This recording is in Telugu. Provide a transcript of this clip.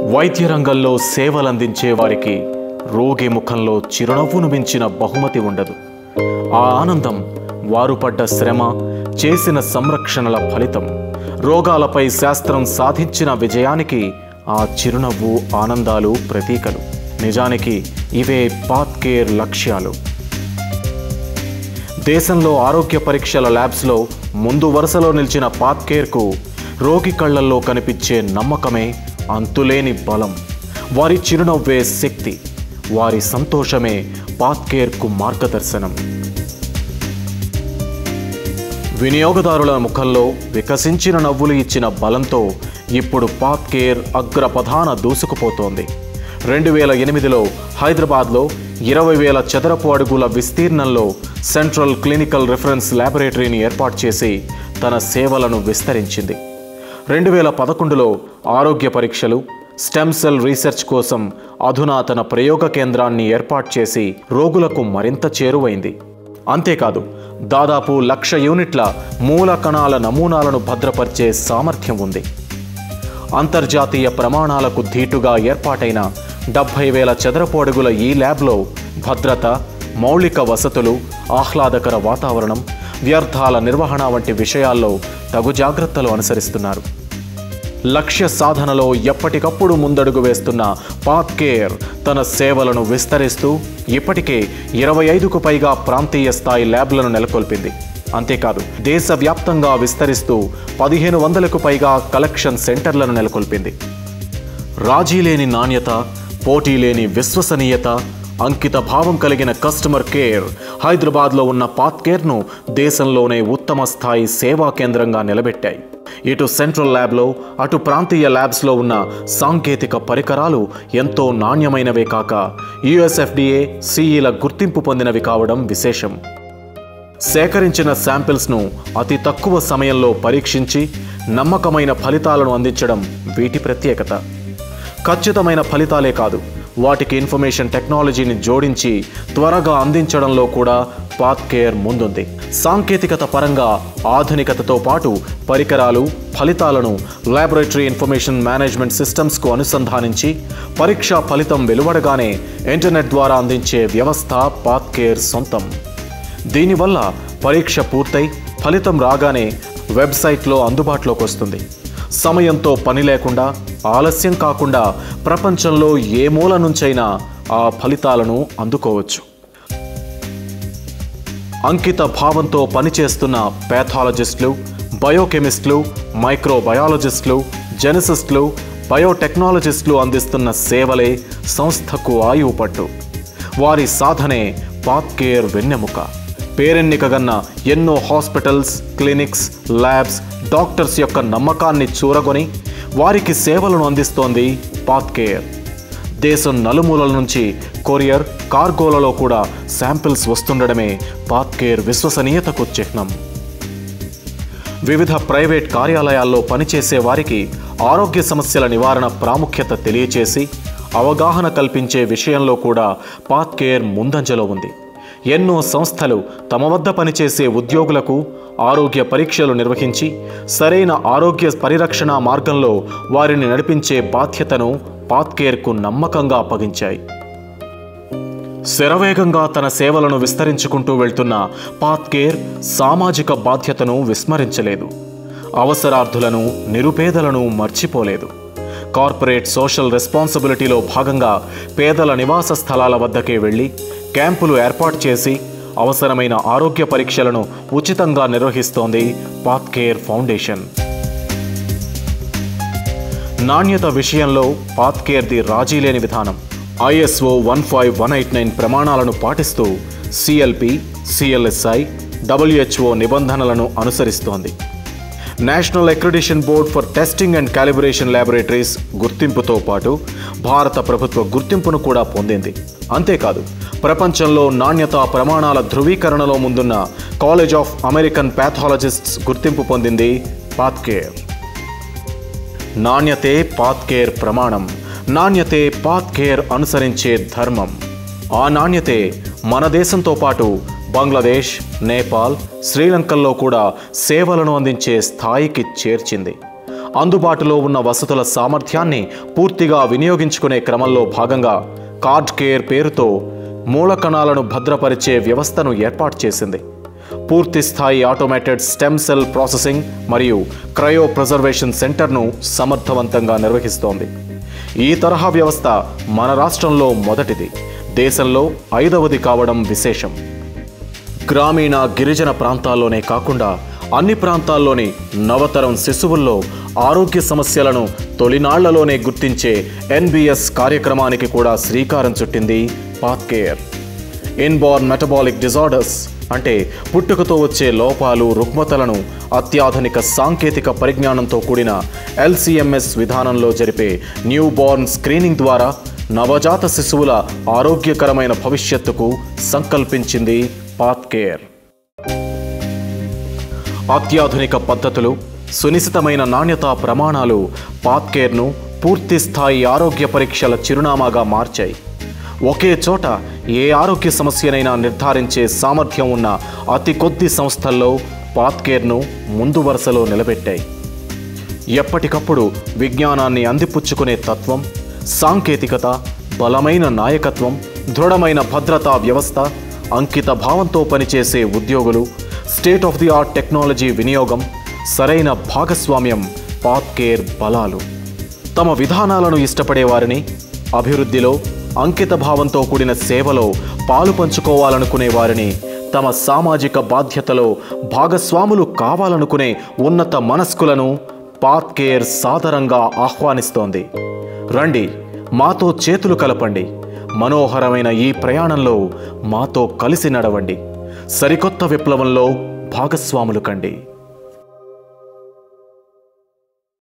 వైద్య రంగంలో సేవలందించే వారికి రోగి ముఖంలో చిరునవ్వును మించిన బహుమతి ఉండదు ఆ ఆనందం వారు పడ్డ శ్రమ చేసిన సంరక్షణల ఫలితం రోగాలపై శాస్త్రం సాధించిన విజయానికి ఆ చిరునవ్వు ఆనందాలు ప్రతీకలు నిజానికి ఇవే పాత్ కేర్ లక్ష్యాలు దేశంలో ఆరోగ్య పరీక్షల ల్యాబ్స్లో ముందు వరుసలో నిలిచిన పాత్ కేర్కు రోగి కళ్ళల్లో కనిపించే నమ్మకమే అంతులేని బలం వారి చిరునవ్వే శక్తి వారి సంతోషమే పాత్ కేర్కు మార్గదర్శనం వినియోగదారుల ముఖంలో వికసించిన నవ్వులు ఇచ్చిన బలంతో ఇప్పుడు పాత్ కేర్ అగ్రపధాన దూసుకుపోతోంది రెండు వేల ఎనిమిదిలో హైదరాబాద్లో ఇరవై వేల చదరపు అడుగుల విస్తీర్ణంలో సెంట్రల్ క్లినికల్ రిఫరెన్స్ ల్యాబొరేటరీని ఏర్పాటు చేసి తన సేవలను విస్తరించింది రెండు వేల పదకొండులో ఆరోగ్య పరీక్షలు స్టెమ్ సెల్ రీసెర్చ్ కోసం అధునాతన ప్రయోగ కేంద్రాన్ని ఏర్పాటు చేసి రోగులకు మరింత చేరువైంది అంతేకాదు దాదాపు లక్ష యూనిట్ల మూల కణాల నమూనాలను భద్రపరిచే సామర్థ్యం ఉంది అంతర్జాతీయ ప్రమాణాలకు ధీటుగా ఏర్పాటైన డెబ్భై వేల చదరపు అడుగుల ఈ ల్యాబ్లో భద్రత మౌలిక వసతులు ఆహ్లాదకర వాతావరణం వ్యర్థాల నిర్వహణ వంటి విషయాల్లో తగు జాగ్రత్తలు అనుసరిస్తున్నారు లక్ష్య సాధనలో ఎప్పటికప్పుడు ముందడుగు వేస్తున్న పాత్ కేర్ తన సేవలను విస్తరిస్తూ ఇప్పటికే ఇరవై ఐదుకు పైగా ప్రాంతీయ స్థాయి ల్యాబ్లను నెలకొల్పింది అంతేకాదు దేశవ్యాప్తంగా విస్తరిస్తూ పదిహేను వందలకు పైగా కలెక్షన్ సెంటర్లను నెలకొల్పింది రాజీ లేని నాణ్యత పోటీ లేని విశ్వసనీయత అంకిత భావం కలిగిన కస్టమర్ కేర్ హైదరాబాద్లో ఉన్న పాత్ కేర్ను దేశంలోనే ఉత్తమ స్థాయి సేవా కేంద్రంగా నిలబెట్టాయి ఇటు సెంట్రల్ ల్యాబ్లో అటు ప్రాంతీయ ల్యాబ్స్లో ఉన్న సాంకేతిక పరికరాలు ఎంతో నాణ్యమైనవే కాక యుఎస్ఎఫ్డిఏ సిఈల గుర్తింపు పొందినవి కావడం విశేషం సేకరించిన శాంపిల్స్ను అతి తక్కువ సమయంలో పరీక్షించి నమ్మకమైన ఫలితాలను అందించడం వీటి ప్రత్యేకత ఖచ్చితమైన ఫలితాలే కాదు వాటికి ఇన్ఫర్మేషన్ టెక్నాలజీని జోడించి త్వరగా అందించడంలో కూడా పాత్ కేర్ ముందుంది సాంకేతికత పరంగా ఆధునికతతో పాటు పరికరాలు ఫలితాలను ల్యాబొరేటరీ ఇన్ఫర్మేషన్ మేనేజ్మెంట్ సిస్టమ్స్కు అనుసంధానించి పరీక్షా ఫలితం వెలువడగానే ఇంటర్నెట్ ద్వారా అందించే వ్యవస్థ పాత్ కేర్ సొంతం దీనివల్ల పరీక్ష పూర్తయి ఫలితం రాగానే వెబ్సైట్లో అందుబాటులోకి వస్తుంది సమయంతో పని లేకుండా ఆలస్యం కాకుండా ప్రపంచంలో ఏ మూల నుంచైనా ఆ ఫలితాలను అందుకోవచ్చు అంకిత భావంతో పనిచేస్తున్న పేథాలజిస్టులు బయోకెమిస్టులు మైక్రోబయాలజిస్టులు జెనసిస్టులు బయోటెక్నాలజిస్టులు అందిస్తున్న సేవలే సంస్థకు ఆయువు పట్టు వారి సాధనే పాత్ కేర్ వెన్నెముక పేరెన్నికగన్న ఎన్నో హాస్పిటల్స్ క్లినిక్స్ ల్యాబ్స్ డాక్టర్స్ యొక్క నమ్మకాన్ని చూరగొని వారికి సేవలను అందిస్తోంది పాత్ కేర్ దేశం నలుమూలల నుంచి కొరియర్ కార్గోలలో కూడా శాంపిల్స్ వస్తుండడమే పాత్ కేర్ విశ్వసనీయతకు చిహ్నం వివిధ ప్రైవేట్ కార్యాలయాల్లో పనిచేసే వారికి ఆరోగ్య సమస్యల నివారణ ప్రాముఖ్యత తెలియచేసి అవగాహన కల్పించే విషయంలో కూడా పాత్ కేర్ ముందంజలో ఉంది ఎన్నో సంస్థలు తమ వద్ద పనిచేసే ఉద్యోగులకు ఆరోగ్య పరీక్షలు నిర్వహించి సరైన ఆరోగ్య పరిరక్షణ మార్గంలో వారిని నడిపించే బాధ్యతను పాత్ కేర్కు నమ్మకంగా అప్పగించాయి శరవేగంగా తన సేవలను విస్తరించుకుంటూ వెళ్తున్న పాత్ కేర్ సామాజిక బాధ్యతను విస్మరించలేదు అవసరార్థులను నిరుపేదలను మర్చిపోలేదు కార్పొరేట్ సోషల్ రెస్పాన్సిబిలిటీలో భాగంగా పేదల నివాస స్థలాల వద్దకే వెళ్ళి క్యాంపులు ఏర్పాటు చేసి అవసరమైన ఆరోగ్య పరీక్షలను ఉచితంగా నిర్వహిస్తోంది పాత్ కేర్ ఫౌండేషన్ నాణ్యత విషయంలో పాత్ కేర్ది రాజీ లేని విధానం ISO one five one eight nine ప్రమాణాలను పాటిస్తూ సిఎల్పి సిఎల్ఎస్ఐ డబ్ల్యూహెచ్ఓ నిబంధనలను అనుసరిస్తోంది national accreditation board for testing and calibration laboratories గుర్తింపుతో పాటు భారత ప్రభుత్వ గుర్తింపును కూడా పొందింది అంతేకాదు ప్రపంచంలో నాణ్యత ప్రమాణాల ధృవీకరణలో ముందున్న కాలేజ్ ఆఫ్ అమెరికన్ ప్యాథాలజిస్ట్స్ గుర్తింపు పొందింది పాత్ కేర్ నాణ్యతే పాత్ కేర్ ప్రమాణం నాణ్యతే పాత్ కేర్ అనుసరించే ధర్మం ఆ నాణ్యతే మన దేశంతో పాటు బంగ్లాదేశ్ నేపాల్ శ్రీలంకల్లో కూడా సేవలను అందించే స్థాయికి చేర్చింది అందుబాటులో ఉన్న వసతుల సామర్థ్యాన్ని పూర్తిగా వినియోగించుకునే క్రమంలో భాగంగా కార్డ్ కేర్ పేరుతో మూల కణాలను భద్రపరిచే వ్యవస్థను ఏర్పాటు చేసింది పూర్తి స్థాయి ఆటోమేటెడ్ స్టెమ్ సెల్ ప్రాసెసింగ్ మరియు క్రయో ప్రిజర్వేషన్ సెంటర్ను సమర్థవంతంగా నిర్వహిస్తోంది ఈ తరహా వ్యవస్థ మన రాష్ట్రంలో మొదటిది దేశంలో ఐదవది కావడం విశేషం గ్రామీణ గిరిజన ప్రాంతాల్లోనే కాకుండా అన్ని ప్రాంతాల్లోని నవతరం శిశువుల్లో ఆరోగ్య సమస్యలను తొలినాళ్లలోనే గుర్తించే ఎన్బిఎస్ కార్యక్రమానికి కూడా శ్రీకారం చుట్టింది పాత్కేర్ ఇన్బార్న్ మెటబాలిక్ డిజార్డర్స్ అంటే పుట్టుకతో వచ్చే లోపాలు రుగ్మతలను అత్యాధునిక సాంకేతిక పరిజ్ఞానంతో కూడిన ఎల్సిఎంఎస్ విధానంలో జరిపే న్యూ బోర్న్ స్క్రీనింగ్ ద్వారా నవజాత శిశువుల ఆరోగ్యకరమైన భవిష్యత్తుకు సంకల్పించింది పాత్కేర్ అత్యాధునిక పద్ధతులు సునిశితమైన నాణ్యతా ప్రమాణాలు పాత్కేర్ను పూర్తి స్థాయి ఆరోగ్య పరీక్షల చిరునామాగా మార్చాయి ఒకే చోట ఏ ఆరోగ్య సమస్యనైనా నిర్ధారించే సామర్థ్యం ఉన్న అతి కొద్ది సంస్థల్లో పాత్కేర్ను ముందు వరుసలో నిలబెట్టాయి ఎప్పటికప్పుడు విజ్ఞానాన్ని అందిపుచ్చుకునే తత్వం సాంకేతికత బలమైన నాయకత్వం దృఢమైన భద్రతా వ్యవస్థ అంకిత భావంతో పనిచేసే ఉద్యోగులు state of the art technology వినియోగం సరైన భాగస్వామ్యం పాత్కేర్ బలాలు తమ విధానాలను ఇష్టపడే వారిని అభివృద్ధిలో అంకిత భావంతో కూడిన సేవలో పాలు పంచుకోవాలనుకునే వారిని తమ సామాజిక బాధ్యతలో భాగస్వాములు కావాలనుకునే ఉన్నత మనస్కులను పాత్కేర్ సాదరంగా ఆహ్వానిస్తోంది రండి మాతో చేతులు కలపండి మనోహరమైన ఈ ప్రయాణంలో మాతో కలిసి నడవండి సరికొత్త విప్లవంలో భాగస్వాములు కండి